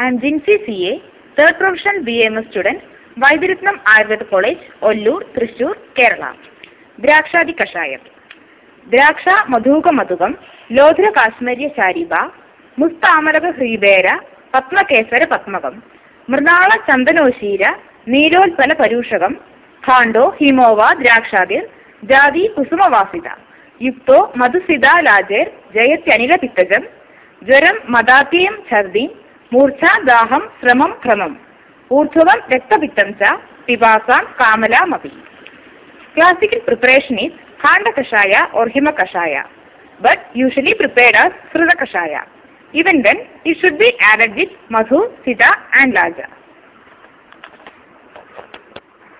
I am Jinsi CA, third profession BMS student, Vaidyaratnam Ayurveda college Ollur Thrissur Kerala ദ്രാക്ഷാദി കഷായം ദ്രാക്ഷ മധൂക മധുകം ലോധര കാശ്മീര്യ ശാരിബ മുസ്താമരക ഹ്രീബേര പത്മകേസര പത്മകം മൃണാള ചന്ദനോശീര നീലോത്പല പരൂഷകം ഖാണ്ടോ ഹിമോവ ദ്രാക്ഷാദിർ ജാതി കുസുമവാസിത യുക്തോ മധുസിതാലാജേർ ജയത്യനില പിത്തജം ജ്വരം മദാത്യം ഛർദി മൂർച്ഛ ദാഹം ശ്രമം ക്രമം ഊർധ്വം രക്തപിത്തം ച പിപാസാം കാമലാമപി Classical preparation is Khanda Kashaya or Hima Kashaya, but usually prepared as Srida Kashaya. Even then, it should be added with Madhu, Sita and Laja.